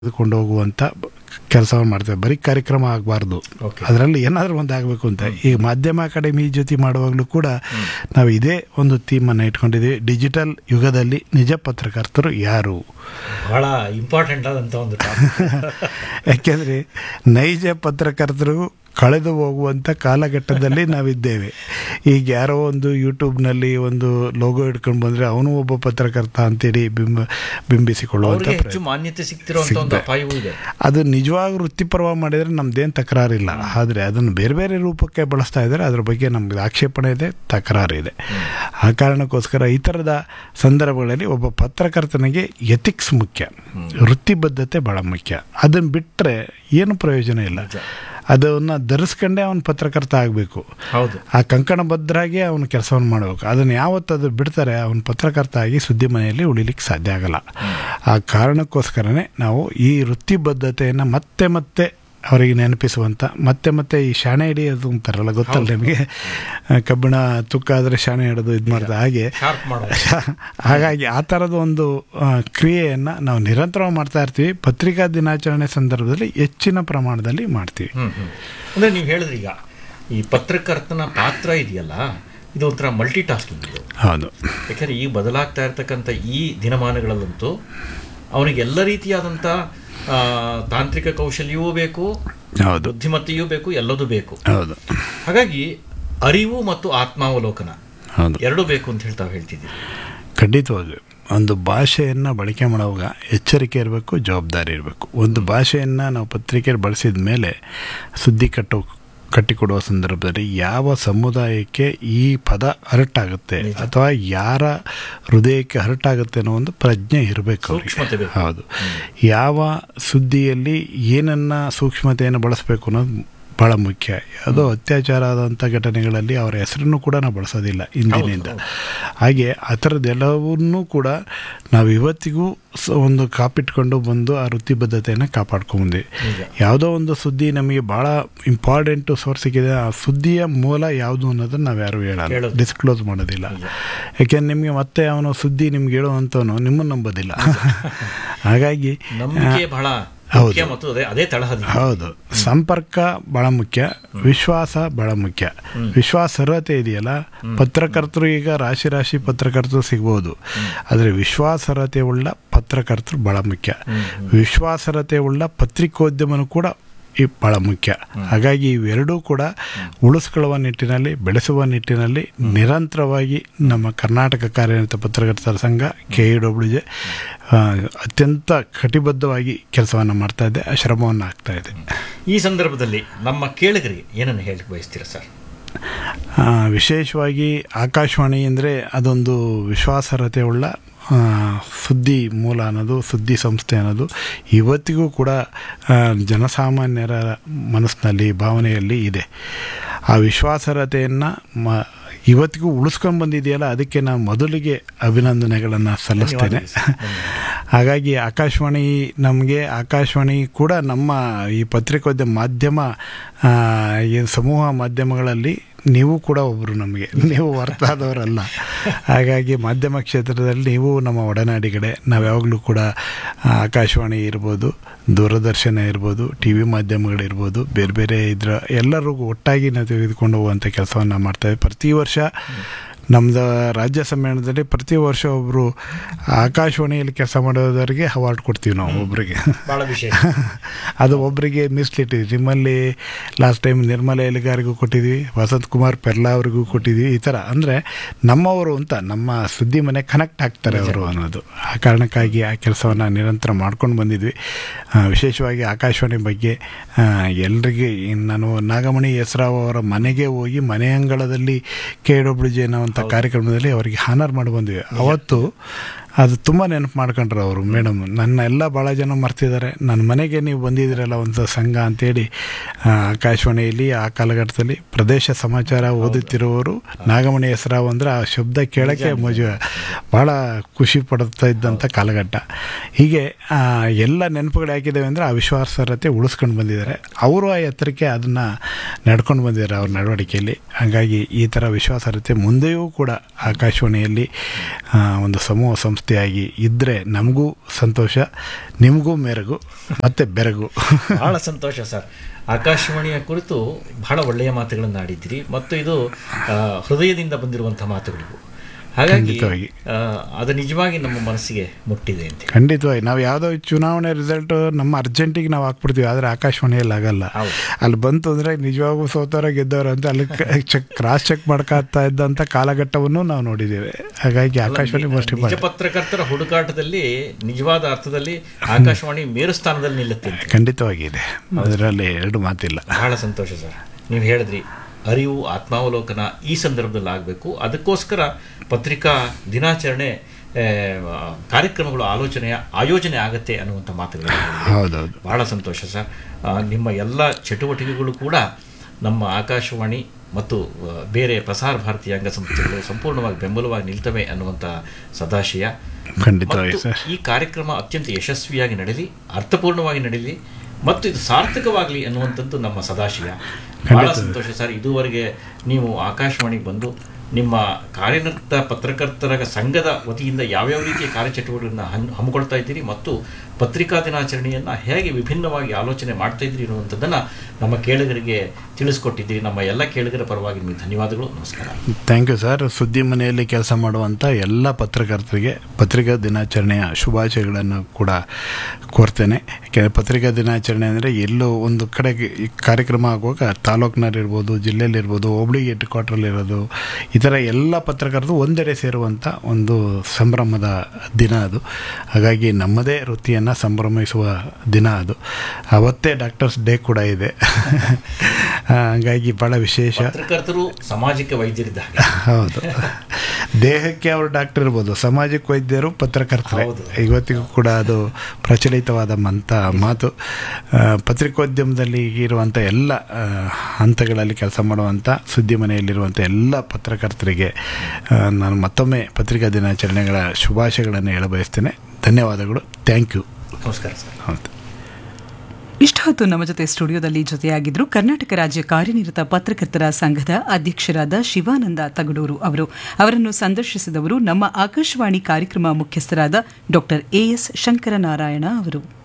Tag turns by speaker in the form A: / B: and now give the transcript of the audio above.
A: ತೆಗೆದುಕೊಂಡು ಹೋಗುವಂಥ ಕೆಲಸವನ್ನು ಮಾಡ್ತೇವೆ ಬರೀ ಕಾರ್ಯಕ್ರಮ ಆಗಬಾರ್ದು
B: Okay.
A: ಅದರಲ್ಲಿ ಏನಾದರೂ ಒಂದು ಆಗಬೇಕು ಅಂತ ಈಗ ಮಾಧ್ಯಮ ಅಕಾಡೆಮಿ ಜೊತೆ ಮಾಡುವಾಗಲೂ ಕೂಡ ನಾವು ಇದೇ ಒಂದು ಥೀಮನ್ನು ಇಟ್ಕೊಂಡಿದ್ದೀವಿ ಡಿಜಿಟಲ್ ಯುಗದಲ್ಲಿ ನಿಜ ಪತ್ರಕರ್ತರು ಯಾರು
B: ಬಹಳ ಇಂಪಾರ್ಟೆಂಟ್ ಆದಂಥ ಒಂದು ಟಾಪಿಕ್
A: ಯಾಕೆಂದರೆ ನೈಜ ಪತ್ರಕರ್ತರು ಕಳೆದು ಹೋಗುವಂಥ ಕಾಲಘಟ್ಟದಲ್ಲಿ ನಾವಿದ್ದೇವೆ ಈಗ ಯಾರೋ ಒಂದು ಯೂಟ್ಯೂಬ್ನಲ್ಲಿ ಒಂದು ಲೋಗೋ ಹಿಡ್ಕೊಂಡು ಬಂದರೆ ಅವನು ಒಬ್ಬ ಪತ್ರಕರ್ತ ಅಂತೇಳಿ ಬಿಂಬ ಬಿಂಬಿಸಿಕೊಳ್ಳುವಂಥ
B: ಅವ್ರಿಗೆ ಹೆಚ್ಚು
A: ಪ್ರಯತ್ನ
B: ಮಾನ್ಯತೆ ಸಿಗ್ತಿರುವಂತ ಒಂದು ಅಪಾಯವೂ ಇದೆ
A: ಅದು ನಿಜವಾಗಿ ವೃತ್ತಿಪರವಾಗಿ ಮಾಡಿದರೆ ನಮ್ದೇನು ತಕರಾರಿಲ್ಲ ಆದರೆ ಅದನ್ನು ಬೇರೆ ಬೇರೆ ರೂಪಕ್ಕೆ ಬಳಸ್ತಾ ಇದ್ದಾರೆ ಅದ್ರ ಬಗ್ಗೆ ನಮ್ಗೆ ಆಕ್ಷೇಪಣೆ ಇದೆ ತಕರಾರು ಇದೆ ಆ ಕಾರಣಕ್ಕೋಸ್ಕರ ಈ ಥರದ ಸಂದರ್ಭಗಳಲ್ಲಿ ಒಬ್ಬ ಪತ್ರಕರ್ತನಿಗೆ ಎಥಿಕ್ಸ್ ಮುಖ್ಯ ವೃತ್ತಿಬದ್ಧತೆ ಭಾಳ ಮುಖ್ಯ ಅದನ್ನು ಬಿಟ್ಟರೆ ಏನು ಪ್ರಯೋಜನ ಇಲ್ಲ ಅದನ್ನು ಧರಿಸ್ಕೊಂಡೇ ಅವನು ಪತ್ರಕರ್ತ ಆಗಬೇಕು
B: ಹೌದು
A: ಆ ಕಂಕಣಬದ್ಧರಾಗಿ ಅವನು ಕೆಲಸವನ್ನು ಮಾಡಬೇಕು ಅದನ್ನು ಯಾವತ್ತು ಅದು ಬಿಡ್ತಾರೆ ಅವನು ಪತ್ರಕರ್ತ ಆಗಿ ಸುದ್ದಿ ಮನೆಯಲ್ಲಿ ಉಳಿಲಿಕ್ಕೆ ಸಾಧ್ಯ ಆಗಲ್ಲ ಆ ಕಾರಣಕ್ಕೋಸ್ಕರನೇ ನಾವು ಈ ವೃತ್ತಿಬದ್ಧತೆಯನ್ನು ಮತ್ತೆ ಮತ್ತೆ ಅವರಿಗೆ ನೆನಪಿಸುವಂಥ ಮತ್ತೆ ಮತ್ತೆ ಈ ಶಾಣೆ ಹಿಡಿಯೋದು ಅಂತಾರಲ್ಲ ಗೊತ್ತಲ್ಲ ನಿಮಗೆ ಆ, ಕಬ್ಬಿಣ ತುಕ್ಕಾದರೆ ಶಾಣೆ ಹಿಡಿದು ಇದು ಮಾಡ್ತಾ ಹಾಗೆ
B: ಶಾರ್ಪ್ ಮಾಡೋದು
A: ಹಾಗಾಗಿ ಆ ಥರದ ಒಂದು ಆ, ಕ್ರಿಯೆಯನ್ನು ನಾವು ನಿರಂತರವಾಗಿ ಮಾಡ್ತಾ ಇರ್ತೀವಿ ಪತ್ರಿಕಾ ದಿನಾಚರಣೆ ಸಂದರ್ಭದಲ್ಲಿ ಹೆಚ್ಚಿನ ಪ್ರಮಾಣದಲ್ಲಿ ಮಾಡ್ತೀವಿ
B: ಹ್ಮ್ ಹ್ಮ್ ಅಂದ್ರೆ ನೀವು ಹೇಳಿದ್ರಿ ಈಗ ಈ ಪತ್ರಕರ್ತನ ಪಾತ್ರ ಇದೆಯಲ್ಲ ಇದು ಒಂಥರ ಮಲ್ಟಿ ಟಾಸ್ಕಿಂಗ್ ಇದು
A: ಹೌದು
B: ಯಾಕಂದ್ರೆ ಈಗ ಬದಲಾಗ್ತಾ ಇರ್ತಕ್ಕಂಥ ಈ ದಿನಮಾನಗಳಲ್ಲಂತೂ ಅವನಿಗೆ ಎಲ್ಲ ರೀತಿಯಾದಂಥ ಆ, ತಾಂತ್ರಿಕ ಕೌಶಲ್ಯವೂ ಬೇಕು
A: ಹೌದು
B: ಬುದ್ಧಿಮತ್ತೆಯೂ ಬೇಕು ಎಲ್ಲದೂ ಬೇಕು
A: ಹೌದು
B: ಹಾಗಾಗಿ ಅರಿವು ಮತ್ತು ಆತ್ಮಾವಲೋಕನ
A: ಹೌದು
B: ಎರಡೂ ಬೇಕು ಅಂತ ಹೇಳಿ ತಾವು ಹೇಳ್ತಿದ್ದೀರಿ
A: ಖಂಡಿತವಾಗಿ ಒಂದು ಭಾಷೆಯನ್ನು ಬಳಕೆ ಮಾಡುವಾಗ ಎಚ್ಚರಿಕೆ ಇರಬೇಕು ಜವಾಬ್ದಾರಿ ಇರಬೇಕು ಒಂದು ಭಾಷೆಯನ್ನು ನಾವು ಪತ್ರಿಕೆಯಲ್ಲಿ ಬಳಸಿದ ಮೇಲೆ ಸುದ್ದಿ ಕಟ್ಟೋ ಕಟ್ಟಿಕೊಡುವ ಸಂದರ್ಭದಲ್ಲಿ ಯಾವ ಸಮುದಾಯಕ್ಕೆ ಈ ಪದ ಹರಟಾಗುತ್ತೆ ಅಥವಾ ಯಾರ ಹೃದಯಕ್ಕೆ ಹರಟಾಗುತ್ತೆ ಅನ್ನೋ ಒಂದು ಪ್ರಜ್ಞೆ ಇರಬೇಕು
B: ಸೂಕ್ಷ್ಮತೆ ಬೇಕು.
A: ಹೌದು ಯಾವ ಸುದ್ದಿಯಲ್ಲಿ ಏನನ್ನ ಸೂಕ್ಷ್ಮತೆಯನ್ನು ಬಳಸಬೇಕು ಅನ್ನೋದು ಭಾಳ ಮುಖ್ಯ ಯಾವುದೋ ಅತ್ಯಾಚಾರ ಆದಂಥ ಘಟನೆಗಳಲ್ಲಿ ಅವರ ಹೆಸರನ್ನು ಕೂಡ ನಾವು ಬಳಸೋದಿಲ್ಲ ಇಂದಿನಿಂದ ಹಾಗೆ ಆ ಥರದ್ದೆಲ್ಲವನ್ನೂ ಕೂಡ ನಾವು ಇವತ್ತಿಗೂ ಸ- ಒಂದು ಕಾಪಿಟ್ಕೊಂಡು ಬಂದು ಆ ವೃತ್ತಿಬದ್ಧತೆಯನ್ನು ಕಾಪಾಡ್ಕೊಂಡ್ಬಂದ್ವಿ
B: ನಿಜ.
A: ಯಾವುದೋ ಒಂದು ಸುದ್ದಿ ನಮಗೆ ಭಾಳ ಇಂಪಾರ್ಟೆಂಟು ಸೋರ್ಸ್ ಸಿಕ್ಕಿದೆ ಆ ಸುದ್ದಿಯ ಮೂಲ ಯಾವುದು ಅನ್ನೋದನ್ನು ನಾವು ಯಾರು ಹೇಳಲ್ಲ
B: ಹೇಳೋದು.
A: ಡಿಸ್ಕ್ಲೋಸ್ ಮಾಡೋದಿಲ್ಲ ಯಾಕೆಂದ್ರೆ ನಿಮಗೆ ಮತ್ತೆ ಅವನು ಸುದ್ದಿ ನಿಮ್ಗೆ ಹೇಳುವಂಥವನು ನಿಮ್ಮನ್ನು ನಂಬೋದಿಲ್ಲ ಹಾಗಾಗಿ
B: ನಂಬಿಕೆ ಬಹಳ
A: ಹೌದು.
B: ಮುಖ್ಯ ಮತ್ತು ಅದೇ ಅದೇ ತಳಹದಿ
A: ಹೌದು ಸಂಪರ್ಕ ಬಹಳ ಮುಖ್ಯ ವಿಶ್ವಾಸ ಬಹಳ ಮುಖ್ಯ ವಿಶ್ವಾಸಾರ್ಹತೆ ಇದೆಯಲ್ಲ ಪತ್ರಕರ್ತರು ಈಗ ರಾಶಿ ರಾಶಿ ಪತ್ರಕರ್ತರು ಸಿಗ್ಬೋದು ಆದರೆ ವಿಶ್ವಾಸಾರ್ಹತೆ ಉಳ್ಳ ಪತ್ರಕರ್ತರು ಬಹಳ ಮುಖ್ಯ ವಿಶ್ವಾಸಾರ್ಹತೆ ಉಳ್ಳ ಪತ್ರಿಕೋದ್ಯಮನೂ ಕೂಡ ಈ ಭಾಳ ಮುಖ್ಯ ಹಾಗಾಗಿ ಇವೆರಡೂ ಕೂಡ ಉಳಿಸ್ಕೊಳ್ಳುವ ನಿಟ್ಟಿನಲ್ಲಿ ಬೆಳೆಸುವ ನಿಟ್ಟಿನಲ್ಲಿ ನಿರಂತರವಾಗಿ ನಮ್ಮ ಕರ್ನಾಟಕ ಕಾರ್ಯನಿರತ ಪತ್ರಕರ್ತರ ಸಂಘ ಕೆ ಇ ಡಬ್ಲ್ಯೂ ಜೆ ಅತ್ಯಂತ ಕಟಿಬದ್ಧವಾಗಿ ಕೆಲಸವನ್ನು ಮಾಡ್ತಾ ಇದೆ ಆ ಶ್ರಮವನ್ನು ಆಗ್ತಾ ಇದೆ
B: ಈ ಸಂದರ್ಭದಲ್ಲಿ ನಮ್ಮ ಕೇಳಿಗರಿಗೆ ಏನನ್ನು ಹೇಳಿ ಬಯಸ್ತೀರಾ ಸರ್
A: ಆ, ವಿಶೇಷವಾಗಿ ಆಕಾಶವಾಣಿ ಅಂದರೆ ಅದೊಂದು ವಿಶ್ವಾಸಾರ್ಹತೆ ಉಳ್ಳ ಆ, ಸುದ್ದಿ ಮೂಲ ಅನ್ನೋದು ಸುದ್ದಿ ಸಂಸ್ಥೆ ಅನ್ನೋದು ಇವತ್ತಿಗೂ ಕೂಡ ಆ, ಜನಸಾಮಾನ್ಯರ ಮನಸ್ಸಿನಲ್ಲಿ ಭಾವನೆಯಲ್ಲಿ ಇದೆ ಆ ವಿಶ್ವಾಸಾರ್ಹತೆಯನ್ನು ಮ ಇವತ್ತಿಗೂ ಉಳಿಸ್ಕೊಂಡು ಬಂದಿದೆಯಲ್ಲ ಅದಕ್ಕೆ ನಾನು ಮೊದಲಿಗೆ ಅಭಿನಂದನೆಗಳನ್ನು ಸಲ್ಲಿಸ್ತೇನೆ ಹಾಗಾಗಿ ಆಕಾಶವಾಣಿ ನಮಗೆ ಆಕಾಶವಾಣಿ ಕೂಡ ನಮ್ಮ ಈ ಪತ್ರಿಕೋದ್ಯಮ ಮಾಧ್ಯಮ ಆ, ಈ ಸಮೂಹ ಮಾಧ್ಯಮಗಳಲ್ಲಿ ನೀವು ಕೂಡ ಒಬ್ಬರು ನಮಗೆ ನೀವು ಹೊರತಾದವರಲ್ಲ ಹಾಗಾಗಿ ಮಾಧ್ಯಮ ಕ್ಷೇತ್ರದಲ್ಲಿ ನೀವು ನಮ್ಮ ಒಡನಾಡಿಗಡೆ ನಾವು ಯಾವಾಗಲೂ ಕೂಡ ಆ, ಆಕಾಶವಾಣಿ ಇರ್ಬೋದು ದೂರದರ್ಶನ ಇರ್ಬೋದು ಟಿ ವಿ ಮಾಧ್ಯಮಗಳಿರ್ಬೋದು ಬೇರೆ ಬೇರೆ ಇದ್ರ ಎಲ್ಲರಿಗೂ ಒಟ್ಟಾಗಿ ನಾವು ತೆಗೆದುಕೊಂಡು ಹೋಗುವಂಥ ಕೆಲಸವನ್ನು ಮಾಡ್ತೇವೆ ಪ್ರತಿ ವರ್ಷ ನಮ್ಮದು ರಾಜ್ಯ ಸಮ್ಮೇಳನದಲ್ಲಿ ಪ್ರತಿ ವರ್ಷ ಒಬ್ಬರು ಆಕಾಶವಾಣಿಯಲ್ಲಿ ಕೆಲಸ ಮಾಡೋದವರಿಗೆ ಅವಾರ್ಡ್ ಕೊಡ್ತೀವಿ ನಾವು ಒಬ್ಬರಿಗೆ
B: ಬಹಳ ವಿಶೇಷ
A: ಅದು ಒಬ್ಬರಿಗೆ ಮೀಸಲಿಟ್ಟಿದ್ವಿ ನಿಮ್ಮಲ್ಲಿ ಲಾಸ್ಟ್ ಟೈಮ್ ನಿರ್ಮಲ ಎಲಿಗಾರಿಗೂ ಕೊಟ್ಟಿದ್ವಿ ವಸಂತ್ ಕುಮಾರ್ ಪೆರ್ಲಾ ಅವರಿಗೂ ಕೊಟ್ಟಿದ್ವಿ ಈ ಥರ ಅಂದರೆ ನಮ್ಮವರು ಅಂತ ನಮ್ಮ ಸುದ್ದಿ ಮನೆ ಕನೆಕ್ಟ್ ಆಗ್ತಾರೆ ಅವರು ಅನ್ನೋದು ಆ ಕಾರಣಕ್ಕಾಗಿ ಆ ಕೆಲಸವನ್ನು ನಿರಂತರ ಮಾಡ್ಕೊಂಡು ಬಂದಿದ್ವಿ ಆ, ವಿಶೇಷವಾಗಿ ಆಕಾಶವಾಣಿ ಬಗ್ಗೆ ಆ, ಎಲ್ರಿಗೆ ಇನ್ ನಾನು ನಾಗಮಣಿ ಹೆಸರಾವ್ ಅವರ ಮನೆಗೆ ಹೋಗಿ ಮನೆ ಅಂಗಳದಲ್ಲಿ ಕೆ ಡಬ್ಲ್ಯೂ ಜೆ ಅನ್ನೋವಂಥ ಕಾರ್ಯಕ್ರಮದಲ್ಲಿ ಅವರಿಗೆ ಹಾನರ್ ಮಾಡಿ ಬಂದ್ವಿ ಅವತ್ತು ಅದು ತುಂಬ ನೆನಪು ಮಾಡ್ಕೊಂಡ್ರು ಅವರು ಮೇಡಮ್ ನನ್ನ ಎಲ್ಲ ಭಾಳ ಜನ ಮರ್ತಿದ್ದಾರೆ ನನ್ನ ಮನೆಗೆ ನೀವು ಬಂದಿದ್ದೀರಲ್ಲ ಒಂದು ಸಂಘ ಅಂತೇಳಿ ಆ, ಆಕಾಶವಾಣಿಯಲ್ಲಿ ಆ ಕಾಲಘಟ್ಟದಲ್ಲಿ ಪ್ರದೇಶ ಸಮಾಚಾರ ಓದುತ್ತಿರುವವರು ನಾಗಮಣಿ ಹೆಸರಾವ್ ಅಂದರೆ ಆ ಶಬ್ದ ಕೇಳೋಕ್ಕೆ ಮಜು ಭಾಳ ಖುಷಿ ಪಡ್ತಾ ಇದ್ದಂಥ ಕಾಲಘಟ್ಟ ಹೀಗೆ ಆ, ಎಲ್ಲ ನೆನಪುಗಳು ಯಾಕಿದ್ದಾವೆ ಅಂದರೆ ಆ ವಿಶ್ವಾಸಾರ್ಹತೆ ಉಳಿಸ್ಕೊಂಡು ಬಂದಿದ್ದಾರೆ ಅವರು ಆ ಎತ್ತರಕ್ಕೆ ಅದನ್ನು ನಡ್ಕೊಂಡು ಬಂದಿದ್ದಾರೆ ಅವ್ರ ನಡವಳಿಕೆಯಲ್ಲಿ ಹಾಗಾಗಿ ಈ ಥರ ವಿಶ್ವಾಸಾರ್ಹತೆ ಮುಂದೆಯೂ ಕೂಡ ಆಕಾಶವಾಣಿಯಲ್ಲಿ ಆ, ಒಂದು ಸಮೂಹ ಸಂಸ್ಥೆ ಸಂಸ್ಥೆಯಾಗಿ ಇದ್ದರೆ ನಮಗೂ ಸಂತೋಷ ನಿಮಗೂ ಮೆರಗು ಮತ್ತು ಬೆರಗು
B: ಬಹಳ ಸಂತೋಷ ಸರ್ ಆಕಾಶವಾಣಿಯ ಕುರಿತು ಬಹಳ ಒಳ್ಳೆಯ ಮಾತುಗಳನ್ನು ಆಡಿದ್ದೀರಿ ಮತ್ತು ಇದು ಆ, ಹೃದಯದಿಂದ ಬಂದಿರುವಂತಹ ಮಾತುಗಳಿವು ಹಾಗಾಗಿ
A: ಖಂಡಿತವಾಗಿ.
B: ಆ, ಅದು ನಿಜವಾಗಿ ನಮ್ಮ ಮನಸ್ಸಿಗೆ ಮುಟ್ಟಿದೆ ಅಂತ
A: ಖಂಡಿತವಾಗಿ ನಾವು ಯಾವುದೋ ಚುನಾವಣೆ ರಿಸಲ್ಟ್ ನಮ್ಮ ಅರ್ಜೆಂಟಿಗೆ ನಾವು ಹಾಕ್ಬಿಡ್ತೀವಿ ಆದರೆ ಆಕಾಶವಾಣಿಯಲ್ಲಿ ಆಗಲ್ಲ
B: ಹೌದು.
A: ಅಲ್ಲಿ ಬಂತು ಅಂದರೆ ನಿಜವಾಗೂ ಸೋತವರ ಗೆದ್ದವರು ಅಂತ ಅಲ್ಲಿ ಚೆಕ್ ಕ್ರಾಸ್ ಚೆಕ್ ಮಾಡ್ಕೊತಾ ಇದ್ದಂಥ ಕಾಲಘಟ್ಟವನ್ನು ನಾವು ನೋಡಿದ್ದೇವೆ ಹಾಗಾಗಿ ಆಕಾಶವಾಣಿ ಮೋಸ್ಟ್
B: ನಿಜ
A: ಇಂಪಾರ್ಟೆಂಟ್
B: ಪತ್ರಕರ್ತರ ಹುಡುಕಾಟದಲ್ಲಿ ನಿಜವಾದ ಅರ್ಥದಲ್ಲಿ ಆಕಾಶವಾಣಿ ಮೇರು ಸ್ಥಾನದಲ್ಲಿ ನಿಲ್ಲುತ್ತೆ ಅಂತ.
A: ಖಂಡಿತವಾಗಿ ಇದೆ ಅದರಲ್ಲಿ ಎರಡು ಮಾತಿಲ್ಲ
B: ಬಹಳ ಸಂತೋಷ ಸರ್ ನೀವು ಹೇಳಿದ್ರಿ ಅರಿವು ಆತ್ಮಾವಲೋಕನ ಈ ಸಂದರ್ಭದಲ್ಲಿ ಆಗಬೇಕು ಅದಕ್ಕೋಸ್ಕರ ಪತ್ರಿಕಾ ದಿನಾಚರಣೆ ಆ, ಕಾರ್ಯಕ್ರಮಗಳು ಆಲೋಚನೆಯ ಆಯೋಜನೆ ಆಗತ್ತೆ ಅನ್ನುವಂಥ ಮಾತುಗಳು
A: ಹೌದೌದು
B: ಬಹಳ ಸಂತೋಷ ಸರ್ ಆ, ನಿಮ್ಮ ಎಲ್ಲ ಚಟುವಟಿಕೆಗಳು ಕೂಡ ನಮ್ಮ ಆಕಾಶವಾಣಿ ಮತ್ತು ಆ, ಬೇರೆ ಪ್ರಸಾರ ಭಾರತೀಯ ಅಂಗಸಂಸ್ಥೆಗಳು ಸಂಪೂರ್ಣವಾಗಿ ಬೆಂಬಲವಾಗಿ ನಿಲ್ತವೆ ಅನ್ನುವಂಥ ಸದಾಶಯ
A: ಖಂಡಿತವಾಗಿ
B: ಮತ್ತು
A: ಸರ್
B: ಈ ಕಾರ್ಯಕ್ರಮ ಅತ್ಯಂತ ಯಶಸ್ವಿಯಾಗಿ ನಡೀಲಿ ಅರ್ಥಪೂರ್ಣವಾಗಿ ನಡೀಲಿ ಮತ್ತು ಇದು ಸಾರ್ಥಕವಾಗಲಿ ಅನ್ನುವಂಥದ್ದು ನಮ್ಮ ಸದಾಶಯ ಬಹಳ ಸಂತೋಷ ಸರ್ ಇದುವರೆಗೆ ನೀವು ಆಕಾಶವಾಣಿಗೆ ಬಂದು ನಿಮ್ಮ ಕಾರ್ಯನಿರತ ಪತ್ರಕರ್ತರ ಸಂಘದ ವತಿಯಿಂದ ಯಾವ್ಯಾವ ರೀತಿಯ ಕಾರ್ಯಚಟುವಟಿಕೆಗಳನ್ನು ಹನ್ ಹಮ್ಮಿಕೊಳ್ತಾ ಇದ್ದೀರಿ ಮತ್ತು ಪತ್ರಿಕಾ ದಿನಾಚರಣೆಯನ್ನು ಹೇಗೆ ವಿಭಿನ್ನವಾಗಿ ಆಲೋಚನೆ ಮಾಡ್ತಾ ಇದ್ದೀರಿ ಅನ್ನುವಂಥದ್ದನ್ನು ನಮ್ಮ ಕೇಳುಗರಿಗೆ ತಿಳಿಸ್ಕೊಟ್ಟಿದ್ದೀರಿ ನಮ್ಮ ಎಲ್ಲ ಕೇಳುಗರ ಪರವಾಗಿ ನಿಮಗೆ ಧನ್ಯವಾದಗಳು ನಮಸ್ಕಾರ
A: ಥ್ಯಾಂಕ್ ಯು ಸರ್ ಸುದ್ದಿ ಮನೆಯಲ್ಲಿ ಕೆಲಸ ಮಾಡುವಂಥ ಎಲ್ಲ ಪತ್ರಕರ್ತರಿಗೆ ಪತ್ರಿಕಾ ದಿನಾಚರಣೆಯ ಶುಭಾಶಯಗಳನ್ನು ಕೂಡ ಕೋರ್ತೇನೆ ಯಾಕೆಂದರೆ ಪತ್ರಿಕಾ ದಿನಾಚರಣೆ ಅಂದರೆ ಎಲ್ಲೋ ಒಂದು ಕಡೆಗೆ ಈ ಕಾರ್ಯಕ್ರಮ ಆಗುವಾಗ ತಾಲೂಕಿನಲ್ಲಿರ್ಬೋದು ಜಿಲ್ಲೆಯಲ್ಲಿರ್ಬೋದು ಹೋಬಳಿ ಹೆಡ್ ಕ್ವಾರ್ಟ್ರಲ್ಲಿರೋದು ಈ ಥರ ಎಲ್ಲ ಪತ್ರಕರ್ತರು ಒಂದೆಡೆ ಸೇರುವಂಥ ಒಂದು ಸಂಭ್ರಮದ ದಿನ ಅದು ಹಾಗಾಗಿ ನಮ್ಮದೇ ವೃತ್ತಿಯನ್ನು ಸಂಭ್ರಮಿಸುವ ದಿನ ಅದು ಅವತ್ತೇ ಡಾಕ್ಟರ್ಸ್ ಡೇ ಕೂಡ ಇದೆ ಹಾಗಾಗಿ ಭಾಳ ವಿಶೇಷ
B: ಪತ್ರಕರ್ತರು ಸಮಾಜಕ್ಕೆ ವೈದ್ಯರಿದ್ದ ಹಾಗೆ
A: ಹೌದು ದೇಹಕ್ಕೆ ಅವರು ಡಾಕ್ಟರ್ ಇರ್ಬೋದು ಸಮಾಜಕ್ಕೆ ವೈದ್ಯರು ಪತ್ರಕರ್ತರೆ
B: ಹೌದು.
A: ಇವತ್ತಿಗೂ ಕೂಡ ಅದು ಪ್ರಚಲಿತವಾದ ಮಂತ ಮಾತು ಆ, ಪತ್ರಿಕೋದ್ಯಮದಲ್ಲಿ ಇರುವಂಥ ಎಲ್ಲ ಆ, ಹಂತಗಳಲ್ಲಿ ಕೆಲಸ ಮಾಡುವಂಥ ಸುದ್ದಿ ಮನೆಯಲ್ಲಿರುವಂಥ ಎಲ್ಲ ಪತ್ರಕರ್ತರಿಗೆ ಆ, ನಾನು ಮತ್ತೊಮ್ಮೆ ಪತ್ರಿಕಾ ದಿನಾಚರಣೆಗಳ ಶುಭಾಶಯಗಳನ್ನು ಹೇಳ ಬಯಸ್ತೇನೆ ಧನ್ಯವಾದಗಳು ಥ್ಯಾಂಕ್ ಯು
B: ನಮಸ್ಕಾರ ಸರ್
A: ಹೌದು
C: ಇಷ್ಟು ಹೊತ್ತು ನಮ್ಮ ಜೊತೆ ಸ್ಟುಡಿಯೋದಲ್ಲಿ ಜೊತೆಯಾಗಿದ್ರು ಕರ್ನಾಟಕ ರಾಜ್ಯ ಕಾರ್ಯನಿರತ ಪತ್ರಕರ್ತರ ಸಂಘದ ಅಧ್ಯಕ್ಷರಾದ ಶಿವಾನಂದ ತಗಡೂರು ಅವರು ಅವರನ್ನು ಸಂದರ್ಶಿಸಿದವರು ನಮ್ಮ ಆಕಾಶವಾಣಿ ಕಾರ್ಯಕ್ರಮ ಮುಖ್ಯಸ್ಥರಾದ ಡಾಕ್ಟರ್ ಎಎಸ್ ಶಂಕರನಾರಾಯಣ ಅವರು